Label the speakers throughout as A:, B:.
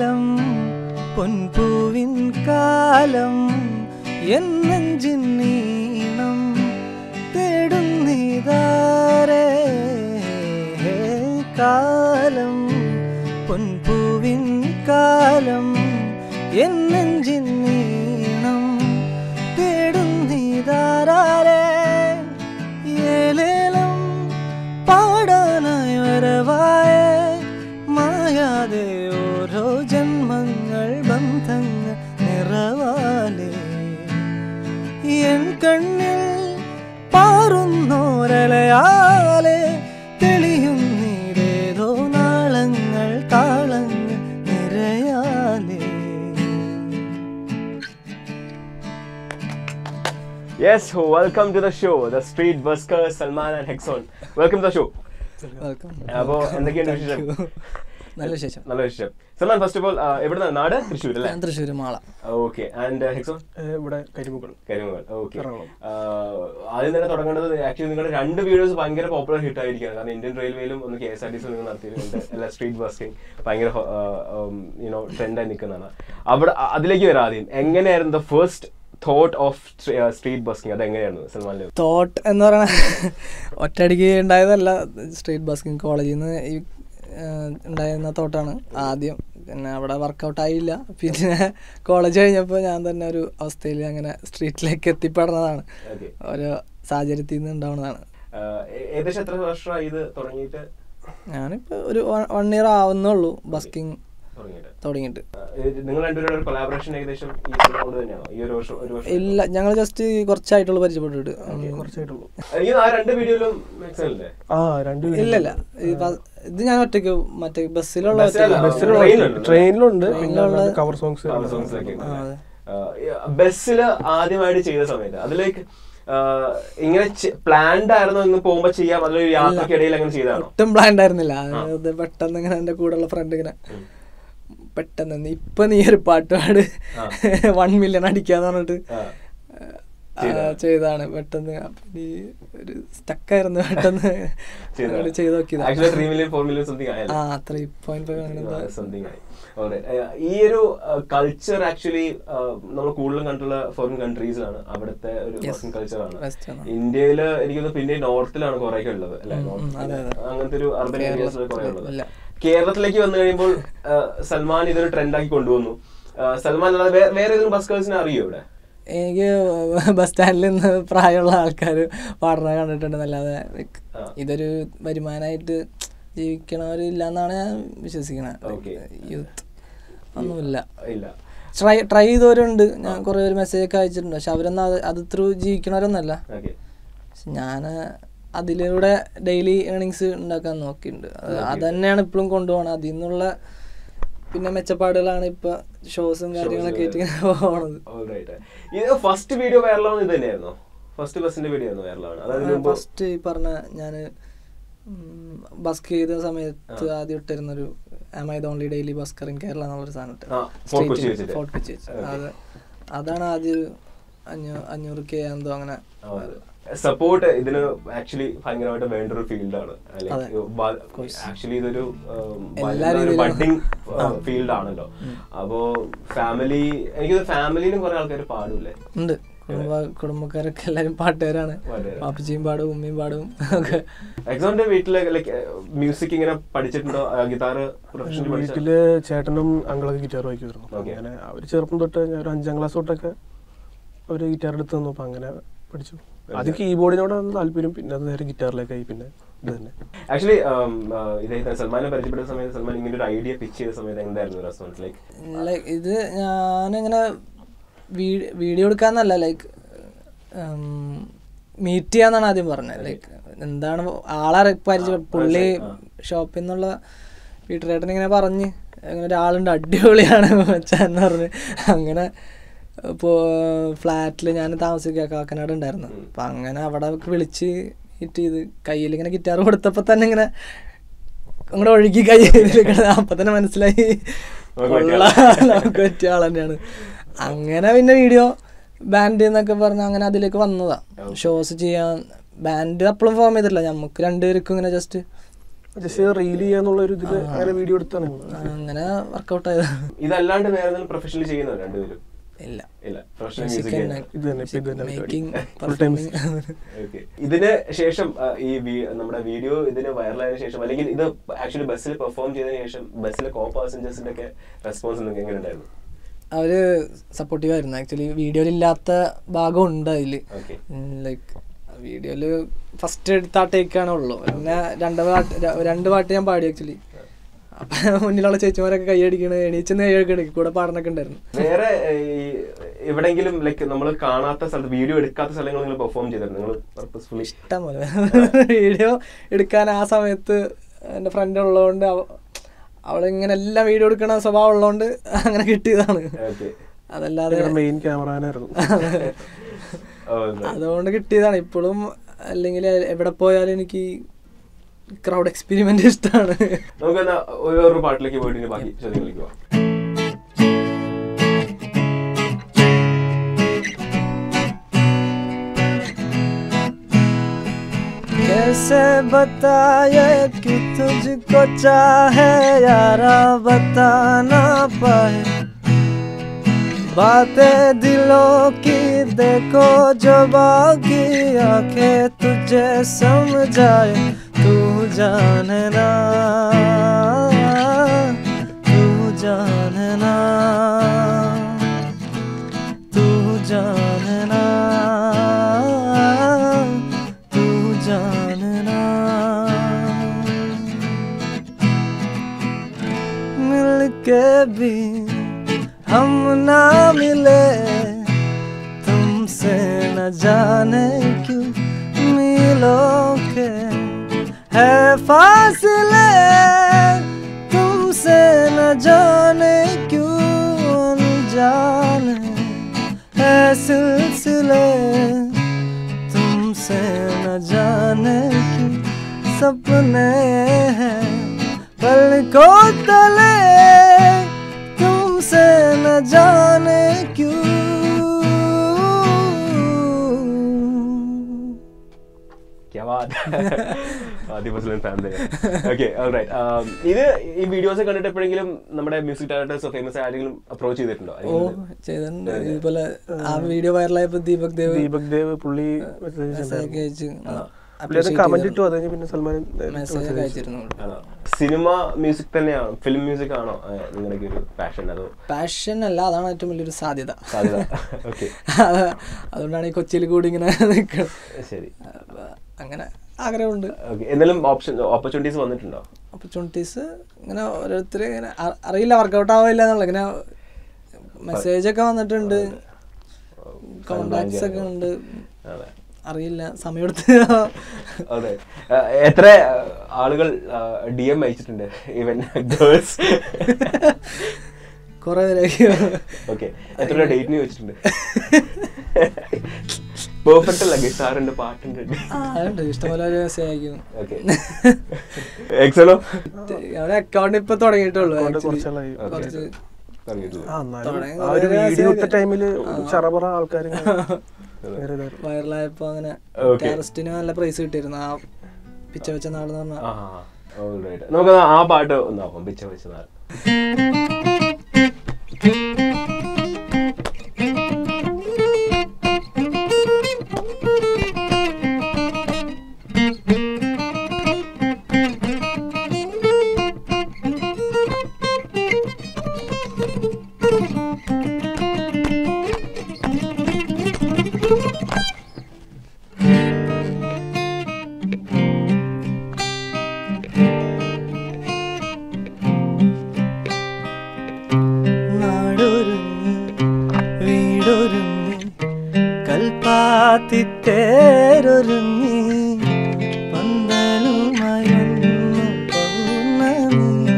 A: കാലം പൊൻപൂവിൻ കാലം എന്നെഞ്ചിൻ നീണം തേടുന്നിതാരേ കാലം പൊൻപൂവിൻ കാലം എന്നെഞ്ചിൻ നീണം തേടുന്നിതാരേ ഏലേലം പാടാനായി വരവായ മായാതെ ഓരോ ജന്മങ്ങൾ ബന്ധങ്ങൾ നിറവാലേ എൻ കണ്ണിൽ പാറുന്നോരലയാലെ തെളിയുന്നീടേതോ നാളങ്ങൾ താളങ്ങൾ നിറയാലേ
B: Yes, welcome to the show. The Street Buskers, Salman and Hexon. Welcome to the show.
A: Welcome
B: അപ്പോ എന്തൊക്കെയുണ്ട് വിശേഷം
A: നല്ല വിശേഷം
B: നല്ല വിശേഷം സൽമാൻ ഫസ്റ്റ് ഓഫ് ഓൾ എവിടുന്ന നാട് തൃശ്ശൂർ അല്ലേ
A: ഞാൻ തൃശ്ശൂർ മാള
B: ഓക്കെ ആൻഡ് ഹെക്സോൺ
C: ഇവിടെ കരിമുകൾ
B: കരിമകൾ ഓക്കെ
C: എറണാകുളം.
B: ആദ്യം തന്നെ തുടങ്ങേണ്ടത് ആക്ച്വലി നിങ്ങളുടെ രണ്ട് വീഡിയോസ് ഭയങ്കര പോപ്പുലർ ഹിറ്റ് ആയിരിക്കുകയാണ് കാരണം ഇന്ത്യൻ റെയിൽവേയിലും ഒന്ന് K S R T C നിങ്ങൾ നടത്തിയിട്ടുണ്ട് അല്ല സ്ട്രീറ്റ് ബസ്കിങ് ഭയങ്കര യുനോ ട്രെൻഡായി നിൽക്കുന്നതാണ് അവിടെ അ- അതിലേക്ക് വരാം ആദ്യം എങ്ങനെയായിരുന്നു the first thought of street busking അത് എങ്ങനെയായിരുന്നു സൽമാനിൽ
A: തോട്ട് എന്ന് പറയുന്ന ഒറ്റയടിക്ക് ഉണ്ടായതല്ല സ്ട്രീറ്റ് ബസ്കിങ് കോളേജിൽ നിന്ന് ഈ ആ, ഉണ്ടായിരുന്ന തോട്ടാണ് ആദ്യം പിന്നെ അവിടെ വർക്കൗട്ട് ആയില്ല പിന്നെ കോളേജ് കഴിഞ്ഞപ്പോൾ ഞാൻ തന്നെ ഒരു അവസ്ഥയിൽ അങ്ങനെ സ്ട്രീറ്റിലേക്ക് എത്തിപ്പെടുന്നതാണ്
B: ഓക്കെ
A: ഓരോ സാഹചര്യത്തിൽ നിന്ന് ഉണ്ടാവുന്നതാണ്
B: ഏകദേശം എത്ര വർഷമായി ഇത് തുടങ്ങിയിട്ട്
A: ഞാനിപ്പോൾ ഒരു വൺ ഇയർ ആവുന്നുള്ളൂ ബസ്കിങ്
B: തുടങ്ങിയിട്ട്
A: തുടങ്ങിയിട്ട്
B: ഏഹ് നിങ്ങൾ രണ്ടുപേരുടെ ഒരു കൊലാബറേഷൻ ഏകദേശം ഈ സിനിമ കൊണ്ട് തന്നെയാണോ ഈ ഒരു വർഷം ഒരു വർഷം
A: ഇല്ല ഞങ്ങൾ ജസ്റ്റ് കുറച്ചായിട്ടുള്ളൂ പരിചയപ്പെട്ടിട്ട് ഉം.
C: കുറച്ചായിട്ടുള്ളൂ
B: ഈ ആ രണ്ട് വീഡിയോയിലും മാക്സിമം അല്ലേ
C: ആ രണ്ട്
A: ഇല്ലല്ല ഈ ബ- ഇത് ഞാൻ ഒറ്റയ്ക്ക് മറ്റേ ബസ്സിലുള്ള
B: ബസ്സിലല്ല,
A: ഒറ്റയ്ക്ക്
B: ബസ്സിലുള്ള
C: ബസ്സിലുള്ള
B: ട്രെയിനിലുണ്ട്.
C: ട്രെയിനിലുണ്ട് പിന്നെ
A: ട്രെയിനിലുള്ള
C: കവർ സോങ്സ്
B: Cover songs ഒക്കെ ഉണ്ട്.
A: ആ, അതെ.
B: ആഹ് ബസ്സിൽ ആദ്യമായിട്ട് ചെയ്ത സമയത്ത് അതിലേക്ക് ആഹ് ഇങ്ങനെ പ്ലാൻഡ് ആയിരുന്നു ഇന്ന് പോകുമ്പോ ചെയ്യാം അതിലൊരു യാത്രക്കിടയിൽ അങ്ങനെ ചെയ്താണോ
A: ഒട്ടും പ്ലാൻ ഉണ്ടായിരുന്നില്ല അത് പെട്ടെന്ന് ഇങ്ങനെ എൻ്റെ കൂടെയുള്ള ഫ്രണ്ട് ഇങ്ങനെ പെട്ടെന്ന് നീ ഇപ്പൊ നീ ഒരു പാട്ട് പാട്
B: ആ.
A: വൺ മില്യൺ അടിക്കാന്ന് പറഞ്ഞിട്ട്
B: ആ.
A: ആ, ചെയ്തതാണ് പെട്ടെന്ന് അപ്പൊ നീ ഒരു സ്റ്റക്കായിരുന്നു പെട്ടെന്ന് അങ്ങോട്ട് ചെയ്ത് നോക്കിയതാ
B: actually three million four million something ആയല്ലോ
A: ആ ത്രീ പോയിന്റ് ഫൈവ് അങ്ങനെ എന്തോ.
B: സംതിങ് ആയി Alright. ഏഹ് ഈ ഒരു കൾച്ചർ ആക്ച്വലി നമ്മൾ കൂടുതലും കണ്ടുള്ള ഫോറിൻ കൺട്രീസിലാണ് അവിടുത്തെ ഒരു
A: Yes.
B: വർക്കിംഗ് കൾച്ചറാണ്
A: West ആണ്.
B: ഇന്ത്യയില് എനിക്ക് തോന്നുന്നു പിന്നെ നോർത്തിലാണ് കുറെ ഉള്ളത് അല്ലെ
A: ഉം, ഉം, അതെ, അതെ.
B: അങ്ങനത്തെ ഒരു അർബൻ ഏരിയാസിൽ കുറെ ഉള്ളത്
A: ഇല്ല.
B: കേരളത്തിലേക്ക് വന്നു കഴിയുമ്പോൾ ആ, സൽമാൻ ഇതൊരു ട്രെൻഡാക്കി കൊണ്ടുവന്നു ആ, സൽമാൻ അല്ലാതെ വേ- വേറെ ഏതെങ്കിലും ബസ്കേഴ്സിനെ അറിയോ ഇവിടെ
A: എനിക്ക് ബസ് സ്റ്റാൻഡിൽ നിന്ന് പ്രായമുള്ള ആൾക്കാർ പാടുന്നത് കണ്ടിട്ടുണ്ടെന്നല്ലാതെ like
B: ആ.
A: ഇതൊരു വരുമാനമായിട്ട് ജീവിക്കണവരില്ല എന്നാണ് ഞാൻ വിശ്വസിക്കണത്
B: Okay.
A: യൂത്ത് ഒന്നുമില്ല
B: ഇല്ല
A: ട്രൈ ട്രൈ ചെയ്തവരുണ്ട് ഞാൻ കുറേ ഒരു മെസ്സേജ് ഒക്കെ അയച്ചിട്ടുണ്ട് പക്ഷെ അവരൊന്നും അത് അത് ത്രൂ ജീവിക്കണവരൊന്നല്ല
B: ഓക്കെ
A: പക്ഷെ ഞാൻ അതിലൂടെ ഡെയിലി ഏണിങ്സ് ഉണ്ടാക്കാൻ നോക്കിയിട്ടുണ്ട് അത് അത് തന്നെയാണ് ഇപ്പോഴും കൊണ്ടുപോകണം അതിൽ നിന്നുള്ള പിന്നെ മെച്ചപ്പാടുകളാണ് ഇപ്പൊ ഷോസും കാര്യങ്ങളൊക്കെ ആയിട്ട് ഇങ്ങനെ പോണത്
B: ഇത് ഫസ്റ്റ് വീഡിയോ വൈറലാവുന്ന ഇത് തന്നെയായിരുന്നോ ഫസ്റ്റ് ബസ്സിന്റെ വീഡിയോ ആയിരുന്നു വൈറലാണ് അതായത് മുമ്പ്
A: ഫസ്റ്റ് ഈ പറഞ്ഞ ഞാൻ ബസ്ക് ചെയ്ത സമയത്ത് ആദ്യം ഇട്ടിരുന്നൊരു am I the only daily busker in Kerala എന്നുള്ളൊരു സാധനം
B: ആ, ഫോർട്ട് കൊച്ചി വെച്ചിട്ട്.
A: ഫോർട്ട് കൊച്ചി വെച്ച്
B: Okay.
A: അത് അതാണ് ആദ്യം ഒരു അഞ്ഞൂ അഞ്ഞൂറ് കെ എന്തോ അങ്ങനെ
B: സപ്പോർട്ട് ഇതിന് ആക്ച്വലി ഭയങ്കരമായിട്ട് വേണ്ട ഒരു ഫീൽഡാണ്
A: അതെ.
B: ആക്ച്വലി ഇതൊരു
A: എല്ലാ രീതിയിലും.
B: ബഡിങ് ഫീൽഡ് ആണല്ലോ അപ്പോ ഫാമിലി എനിക്ക് ഫാമിലിയിലും കുറെ ആൾക്കാർ പാടൂലേ
A: ഉണ്ട് കുടുംബ കുടുംബക്കാരൊക്കെ എല്ലാവരും പാട്ടുകാരാണ്
B: പാട്ടുകാരാ.
A: പാപ്പച്ചിയും പാടും ഉമ്മയും പാടും ഒക്കെ
B: എക്സോന്റെ വീട്ടില് ലൈക്ക് മ്യൂസിക് ഇങ്ങനെ പഠിച്ചിട്ടുണ്ടോ ഗിറ്റാർ പ്രൊഫഷണലി പഠിച്ച
C: വീട്ടില് ചേട്ടനും അങ്കളൊക്കെ ഗിറ്റാർ വായിക്കുമായിരുന്നു
B: Okay.
C: അങ്ങനെ അവര് ചെറുപ്പം തൊട്ട് ഞാൻ ഒരു അഞ്ചാം ക്ലാസ് തൊട്ടൊക്കെ അവര് ഗിറ്റാർ എടുത്ത് തന്നു അപ്പൊ അങ്ങനെ പഠിച്ചു അത് കീബോർഡിനോടാണ് താല്പര്യം പിന്നെ അത് നേരെ ഗിറ്റാറിലേക്കായി പിന്നെ ഇത് തന്നെ
B: ആക്ച്വലി ഇതേ സൽമാനെ പരിചയപ്പെട്ട സമയത്ത് സൽമാൻ ഇങ്ങനെ ഒരു ഐഡിയ പിച്ച് ചെയ്ത സമയത്ത് എന്തായിരുന്നു റെസ്പോൺസ് ലൈക്ക്
A: ലൈക്ക് ഇത് ഞാനിങ്ങനെ വീഡിയോ എടുക്കാന്നല്ല ലൈക്ക് മീറ്റ് ചെയ്യാന്നാണ് ആദ്യം പറഞ്ഞത് ലൈക്ക് എന്താണ് ആളെ പരിചയം പുള്ളി ഷോപ്പിൽ നിന്നുള്ള വീട്ടുകാരൻ ഇങ്ങനെ പറഞ്ഞ് അങ്ങനെ ഒരാളുണ്ട് അടിപൊളിയാണ് മച്ചാന്ന് പറഞ്ഞ് അങ്ങനെ ഇപ്പോൾ ഫ്ലാറ്റിൽ ഞാൻ താമസിക്കുക കാക്കനാട് ഉണ്ടായിരുന്നു അപ്പം അങ്ങനെ അവിടെ വിളിച്ച് മീറ്റ് ചെയ്ത് കയ്യിൽ ഇങ്ങനെ ഗിറ്റാർ കൊടുത്തപ്പോൾ തന്നെ ഇങ്ങനെ അങ്ങോട്ട് ഒഴുകി കൈ അപ്പൊ തന്നെ മനസ്സിലായി കൊള്ളാം, നമുക്ക് പറ്റിയ ആൾ തന്നെയാണ് അങ്ങനെ പിന്നെ വീഡിയോ ബാൻഡ് എന്നൊക്കെ പറഞ്ഞ് അങ്ങനെ അതിലേക്ക് വന്നതാ ഷോസ് ചെയ്യാൻ ബാൻഡ് അപ്പോഴും ഫോം ചെയ്തിട്ടില്ല നമുക്ക് രണ്ടുപേർക്കും ഇങ്ങനെ ജസ്റ്റ്
C: ജസ്റ്റ് റീൽ ചെയ്യാന്നുള്ള ഒരു ഇതില് അങ്ങനെ വീഡിയോ എടുത്താണ്
A: അങ്ങനെ വർക്കൗട്ട് ആയത്
B: ഇതല്ലാണ്ട് വേറെ എന്തെങ്കിലും പ്രൊഫഷണൽ ചെയ്യുന്നോ രണ്ടുപേരും
A: ഇല്ല
B: ഇല്ല പ്രൊഫഷണൽ
A: Music
B: മ്യൂസിക്
A: തന്നെ.
C: ഇത് തന്നെ ഇപ്പൊ ഇത് തന്നെ
A: മേക്കിംഗ്
C: Full time
B: ഓക്കെ ഇതിന് ശേഷം ആ, ഈ വി- നമ്മുടെ വീഡിയോ ഇതിന് വൈറലായതിനു ശേഷം അല്ലെങ്കിൽ ഇത് ആക്ച്വലി ബസ്സിൽ പെർഫോം ചെയ്തതിനു ശേഷം ബസ്സിലെ കോ പാസഞ്ചേഴ്സിന്റെ ഒക്കെ റെസ്പോൺസ് നിങ്ങൾക്ക് എങ്ങനെ ഉണ്ടായിരുന്നു
A: അവര് സപ്പോർട്ടീവ് ആയിരുന്നു ആക്ച്വലി വീഡിയോയിൽ ഇല്ലാത്ത ഭാഗം ഉണ്ട് അതില്
B: ഓക്കെ
A: ലൈക്ക് വീഡിയോയില് ഫസ്റ്റ് എടുത്ത ആ ടേക്കാണ് ഉള്ളു പിന്നെ രണ്ട് പാട്ട് ര- രണ്ട് പാട്ട് ഞാൻ പാടി ആക്ച്വലി അപ്പൊ മുന്നിലുള്ള ചേച്ചിമാരൊക്കെ കൈയടിക്കണ് എണീച്ചെന്ന് കൈയൊക്കെ കൂടെ പാടണൊക്കെ ഉണ്ടായിരുന്നു
B: വേറെ ഈ എവിടെങ്കിലും ലൈക്ക് നമ്മൾ കാണാത്ത സ്ഥലത്ത് വീഡിയോ എടുക്കാത്ത സ്ഥലങ്ങൾ നിങ്ങൾ പെർഫോം ചെയ്തിട്ടുണ്ട് നിങ്ങൾ പർപ്പസ്ഫുള്ളി
A: ഇഷ്ടം പോലെ വീഡിയോ എടുക്കാൻ ആ സമയത്ത് എൻ്റെ ഫ്രണ്ട് ഉള്ളതുകൊണ്ട് അവ- അവളിങ്ങനെ എല്ലാം വീഡിയോ എടുക്കണ സ്വഭാവം ഉള്ളതുകൊണ്ട് അങ്ങനെ കിട്ടിയതാണ്
B: ഓക്കെ
A: അതല്ലാതെ
C: മെയിൻ ക്യാമറാനായിരുന്നു
A: അതുകൊണ്ട് കിട്ടിയതാണ് ഇപ്പോഴും അല്ലെങ്കിൽ എവിടെ പോയാലും എനിക്ക് ക്രൗഡ് എക്സ്പെരിമെന്റ് ഇഷ്ടമാണ്
B: നമുക്ക് എന്നാ വേറൊരു പാട്ടിലേക്ക് പോയിട്ട് ഇനി ബാക്കി ചോദ്യങ്ങളിലേക്ക് പോവാം
A: कैसे बताए कि तुझको चाहे यारा बता ना पाए बातें दिलों की देखो जो बाकी आंखें तुझे समझाए तू जानना तू जानना तू जानना तू जानना मिल के भी हम ना मिले तुमसे न जाने क्यों मिलों के है फासले तुमसे न जाने क्यों अनजाने है सिलसिले तुमसे न जाने क्यों सपने हैं पल को तले तुमसे न जाने क्यों
B: Kya baat? ആദ്യ ബസ്സിലും ഫാമിലി ഓക്കെ ഇത് ഈ വീഡിയോസ് കണ്ടിട്ട് എപ്പോഴെങ്കിലും നമ്മുടെ മ്യൂസിക് ഡയറക്ടേഴ്സോ ഫേമസ് ആരെങ്കിലും അപ്രോച്ച് ചെയ്തിട്ടുണ്ടോ
A: ഓ ചെയ്തിട്ടുണ്ട് ഇതുപോലെ ആ വീഡിയോ വൈറലായപ്പോ ദീപക് ദേവ്
C: ദീപക് ദേവ് പുള്ളി
A: മെസ്സേജ് ഒക്കെ അയച്ച്
C: പുള്ളി അത് കമന്റ് ഇട്ടു അത് കഴിഞ്ഞ് പിന്നെ സൽമാൻ
A: മെസ്സേജ് ഒക്കെ അയച്ചിരുന്നു
B: ആണോ സിനിമ മ്യൂസിക് തന്നെയാണോ ഫിലിം മ്യൂസിക് ആണോ ഏഹ്, നിങ്ങളുടെ ഒരു പാഷൻ അതോ
A: പാഷൻ അല്ല അതാണ് ഏറ്റവും വലിയൊരു സാധ്യത
B: സാധ്യത ഓക്കെ
A: അത് അതുകൊണ്ടാണ് ഈ കൊച്ചിയിൽ കൂടി ഇങ്ങനെ നിൽക്കുന്നത്
B: ശരി
A: അങ്ങനെ ആഗ്രഹമുണ്ട്
B: ഓക്കെ എന്തെങ്കിലും ഓപ്ഷൻ ഓപ്പർച്യൂണിറ്റീസ് വന്നിട്ടുണ്ടോ
A: ഓപ്പർച്യൂണിറ്റീസ് ഇങ്ങനെ ഓരോരുത്തർ ഇങ്ങനെ അ- അറിയില്ല വർക്കൗട്ട് ആവില്ല എന്നുള്ള ഇങ്ങനെ മെസ്സേജ് ഒക്കെ വന്നിട്ടുണ്ട് കോണ്ടാക്ട്സ് ഒക്കെ ഉണ്ട്
B: അതെ
A: അറിയില്ല സമയമെടുത്ത്
B: അതെ ആ, എത്ര ആ, ആളുകൾ ഡി എം അയച്ചിട്ടുണ്ട് ഈവൻ ഗേൾസ്
A: കുറെ പേരൊക്കെ
B: ഓക്കെ എത്ര ഡേറ്റിന് വെച്ചിട്ടുണ്ട് പെർഫെക്റ്റ് അല്ല ഗിറ്റാറുണ്ട് പാട്ടുണ്ട്
A: അതുണ്ട് ഇഷ്ടംപോലെ ഒരു മെസ്സേജ് അയക്കും
B: ഓക്കെ എക്സലോ
A: അവിടെ അക്കൗണ്ട് ഇപ്പൊ തുടങ്ങിയിട്ടുള്ളൂ
C: Account
A: actually.
C: കുറച്ചാളായി.
A: കുറച്ച്
C: ആ എന്നാലും
A: തുടങ്ങി
C: ആ ഒരു
A: കുറേ
C: വീഡിയോ ഇട്ട
A: രഹസ്യമൊക്കെ.
C: ടൈമില് ചറപറ ആൾക്കാർ
A: വൈറലായപ്പോ അങ്ങനെ
B: Okay.
A: ടെററിസ്റ്റിന് നല്ല പ്രൈസ് കിട്ടിയിരുന്നു ആ പിച്ച വെച്ച നാളെന്ന് പറഞ്ഞാൽ
B: ആ alright. നമുക്ക് ആ പാട്ട് ഒന്ന് നോക്കാം പിച്ച വെച്ചതാൽ
A: നാടൊരുങ്ങ് വീടൊരുങ്ങി കൽപ്പാത്തി തേരൊരുങ്ങി പന്തലുമായി വന്നു പൗർണമി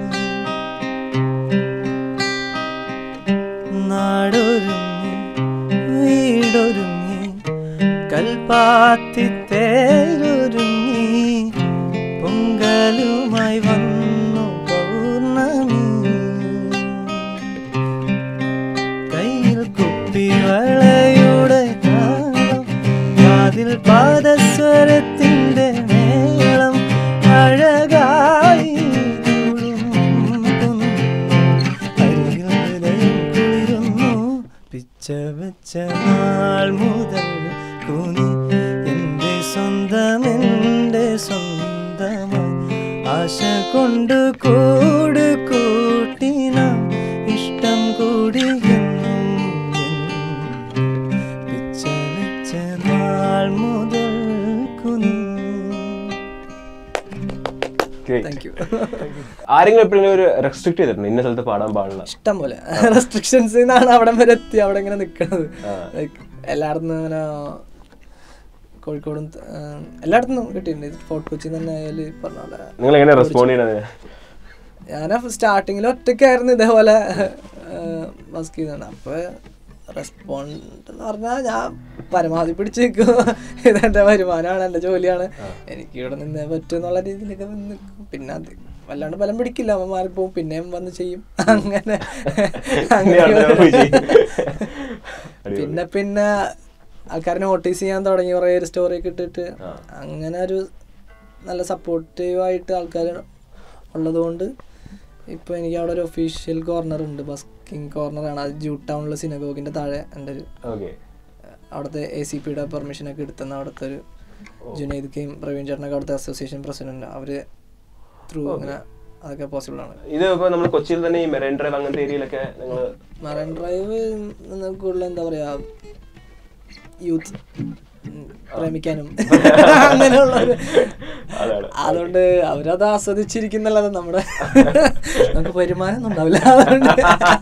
A: നാടൊരുങ്ങി വീടൊരുങ്ങി കൽപ്പാത്തി തേരൊരുങ്ങി പൊങ്കലുമായി വന്നു പൗർണമി കയ്യിൽ കുപ്പിവളയുടെ താളം കാതിൽ പാദസ്വരത്തിന്റെ മേളം അഴകാ വെച്ച നാൾ മുതൽ കുനി എൻ്റെ സ്വന്തം എൻ്റെ സ്വന്തമായി ആശ കൊണ്ട് കൂട് കൂട്ടിന ഇഷ്ടം കൂടി എന്നും എന്നും. പിച്ച വെച്ച നാൾ മുതൽ കുനി താങ്ക് യു
B: ആരെങ്കിലും എപ്പോഴെങ്കിലും ഒരു റെസ്ട്രിക്ട് ചെയ്തിട്ടുണ്ട് ഇന്ന സ്ഥലത്ത് പാടാൻ പാടില്ല
A: ഇഷ്ടം പോലെ റെസ്ട്രിക്ഷൻസ് നിന്നാണ് അവിടെ വരെ എത്തി അവിടെ ഇങ്ങനെ നിൽക്കുന്നത് ലൈക്ക് എല്ലായിടത്തും അങ്ങനെ കോഴിക്കോടും ആ, എല്ലായിടത്തും കിട്ടിയിട്ടുണ്ട് ഫോർട്ട് കൊച്ചി തന്നെ ആയാലും പറഞ്ഞ പോലെ
B: നിങ്ങൾ എങ്ങനെ റെസ്പോണ്ട് ചെയ്യണത്
A: ഞാൻ സ്റ്റാർട്ടിങ്ങിൽ ഒറ്റയ്ക്കായിരുന്നു ഇതേപോലെ വർക്ക് ചെയ്തതാണ് അപ്പോൾ റെസ്പോണ്ട് എന്ന് പറഞ്ഞാൽ ഞാൻ പരമാവധി പിടിച്ച് നിൽക്കും ഇതെൻ്റെ വരുമാനമാണ് എൻ്റെ ജോലിയാണ് എനിക്ക് ഇവിടെ നിന്നേ പറ്റും എന്നുള്ള രീതിയിലൊക്കെ നിൽക്കും പിന്നെ അത് വല്ലാണ്ട് ബലം പിടിക്കില്ല അവൻ മാറിപ്പോവും പിന്നെയും വന്ന് ചെയ്യും അങ്ങനെ
B: അങ്ങനെ പോയി ചെയ്യും.
A: പിന്നെ പിന്നെ ആൾക്കാരെ നോട്ടീസ് ചെയ്യാൻ തുടങ്ങി കുറേ ഒരു സ്റ്റോറി ഒക്കെ ഇട്ടിട്ട് അങ്ങനെ ഒരു നല്ല സപ്പോർട്ടീവായിട്ട് ആൾക്കാർ ഉള്ളതുകൊണ്ട് ഇപ്പോൾ എനിക്ക് അവിടെ ഒരു ഒഫീഷ്യൽ കോർണർ ഉണ്ട് ബസ്കിംഗ് കോർണറാണ് അത് ജൂ ടൗണിലെ സിനഗോഗിൻ്റെ താഴെ എൻ്റെ ഒരു
B: ഓക്കെ
A: അവിടുത്തെ എ സി പിയുടെ പെർമിഷനൊക്കെ എടുത്തുന്ന അവിടുത്തെ ഒരു ജുനൈദ് കെയും പ്രവീൺ ചേട്ടനൊക്കെ അവിടുത്തെ അസോസിയേഷൻ പ്രസിഡന്റ് അവർ ത്രൂ അങ്ങനെ അതൊക്കെ പോസിബിൾ ആണ്
B: ഇത് ഇപ്പൊ നമ്മൾ കൊച്ചിയിൽ തന്നെ ഈ മെറൈൻ ഡ്രൈവ് അങ്ങനത്തെ ഏരിയയിലൊക്കെ നിങ്ങൾ
A: മറൈൻ ഡ്രൈവ് കൂടുതൽ എന്താ പറയാ യൂത്ത് പ്രേമിക്കാനും അങ്ങനെയുള്ള ഒരു
B: അതാണ്
A: അതുകൊണ്ട് അവരത് ആസ്വദിച്ചിരിക്കുന്നല്ലാതെ നമ്മുടെ നമുക്ക് വരുമാനം ഒന്നും ഉണ്ടാവില്ല അതുകൊണ്ട്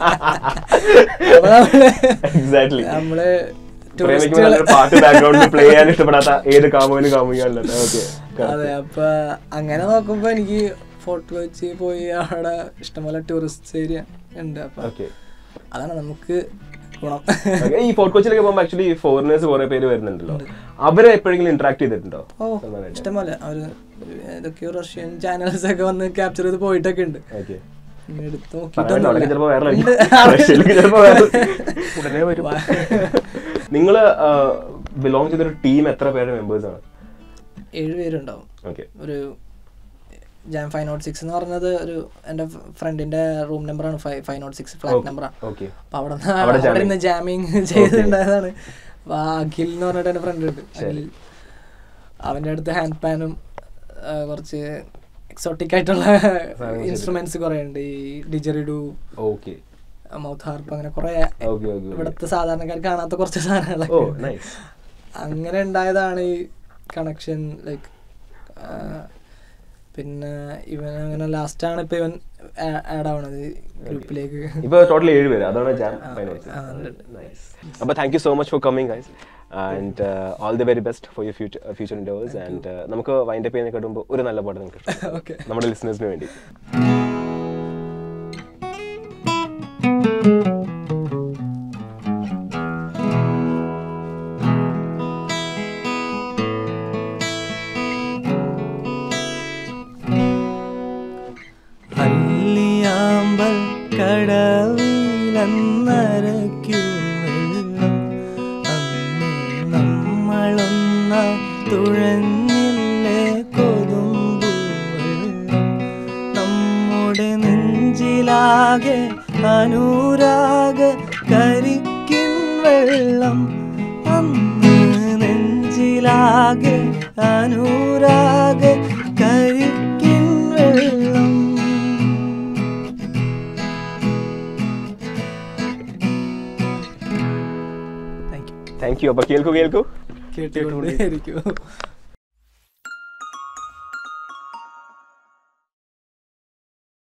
A: അപ്പൊ നമ്മള്
B: എക്സാക്ട്ലി
A: നമ്മള്
B: പ്രേമിക്കുമ്പോൾ
A: ടൂറിസ്റ്റുകളെ
B: നല്ലൊരു പാട്ട് ബാക്ക്ഗ്രൗണ്ടിൽ പ്ലേ ചെയ്യാൻ ഇഷ്ടപ്പെടാത്ത ഏത് കാമുവിനും കാമുകയാണല്ലോ ഓക്കെ
A: അതെ അപ്പൊ അങ്ങനെ നോക്കുമ്പോ എനിക്ക് ഫോർട്ട് കൊച്ചി പോയി അവിടെ ഇഷ്ടംപോലെ ടൂറിസ്റ്റ് ഏരിയ ഉണ്ട് അപ്പൊ
B: ഓക്കെ
A: അതാണ് നമുക്ക് ഗുണം
B: ഈ ഫോർട്ട് കൊച്ചിയിലൊക്കെ പോകുമ്പോൾ ആക്ച്വലി ഫോറിനേഴ്സ് കുറെ പേര് വരുന്നുണ്ടല്ലോ അവരെ എപ്പോഴെങ്കിലും ഇന്ററാക്ട് ചെയ്തിട്ടുണ്ടോ
A: ഓ ഇഷ്ടംപോലെ അവര് ഏതൊക്കെയോ റഷ്യൻ ചാനൽസ് ഒക്കെ വന്ന് ക്യാപ്ചർ ചെയ്ത് പോയിട്ടൊക്കെ ഉണ്ട്
B: ഓക്കെ
A: പിന്നെ എടുത്ത്
B: അവിടെ
A: നോക്കിയിട്ടൊന്നുമില്ല.
B: ചിലപ്പോ വേറെ
A: ഉണ്ട്.
B: റഷ്യയിലേക്ക് ചിലപ്പോ വേറെ
C: ഉടനെ വരും
B: നിങ്ങൾ ബിലോങ് ചെയ്തൊരു ടീം എത്ര പേരുടെ മെമ്പേഴ്സ് ആണ്
A: ഏഴ് പേരുണ്ടാവും
B: ഓക്കെ
A: ഒരു ജാം ഫൈവ് നോട്ട് സിക്സ് എന്ന് പറഞ്ഞത് ഒരു എൻ്റെ ഫ്രണ്ടിന്റെ റൂം നമ്പറാണ് five five nought six flat നമ്പറാണ്
B: ഓക്കെ
A: അപ്പൊ അവിടെ
B: അവിടെ
A: അവിടെ നിന്ന് ജാമിങ് ചെയ്തിട്ടുണ്ടായതാണ് അപ്പൊ ആ അഖിൽ എന്ന് പറഞ്ഞിട്ട് എൻ്റെ ഫ്രണ്ട് ഉണ്ട് അഖിൽ അവൻ്റെ അടുത്ത് ഹാൻഡ് പാനും കുറച്ച് എക്സോട്ടിക് ആയിട്ടുള്ള ഇൻസ്ട്രുമെന്റ്സ് കുറേ ഉണ്ട് ഈ ഡിജറിഡു
B: ഓക്കെ
A: മൗത്ത് ഹാർപ്പ് അങ്ങനെ കുറേ
B: ഓക്കെ ഓക്കെ
A: ഇവിടുത്തെ സാധാരണക്കാർ കാണാത്ത കുറച്ച്
B: ഓ
A: സാധനങ്ങളൊക്കെ
B: നൈസ്
A: അങ്ങനെ ഉണ്ടായതാണ് ഈ കണക്ഷൻ ലൈക്ക് പിന്നെ ഇവൻ അങ്ങനെ ലാസ്റ്റാണ് ഇപ്പൊ ഇവൻ ആഡ് ആവണത് ഗ്രൂപ്പിലേക്ക്
B: ഇപ്പൊ ടോട്ടൽ ഏഴ് പേര് അതാണ് ജാം ഫൈനൽസ്
A: ആ, ഉണ്ട്.
B: നൈസ് അപ്പോൾ thank you so much for coming guys and all the very best for you future future endeavours and നമുക്ക് വൈൻഡപ്പ് ചെയ്യുന്നതിനെ കിട്ടുമ്പോൾ ഒരു നല്ല പാട്ട് നിങ്ങൾക്ക് ഇഷ്ടപ്പെടും.
A: ഓക്കെ
B: നമ്മുടെ ലിസണേഴ്സിന് വേണ്ടി
A: അല്ലിയാമ്പൽ കടവിലന്നരയ്ക്കു വെള്ളം അന്ന് നമ്മളൊന്നായി തുഴഞ്ഞില്ലേ കൊതുമ്പു വെള്ളം നമ്മുടെ നെഞ്ചിലാകെ അനുരാഗ കരിക്കിൻ വെള്ളം അന്ന് നെഞ്ചിലാകെ അനുരാഗ കരിക്കിൻ വെള്ളം താങ്ക് യു
B: താങ്ക് യു അപ്പോൾ കേൾക്കൂ കേൾക്കൂ
A: കേട്ടുകൊണ്ടേയിരിക്കും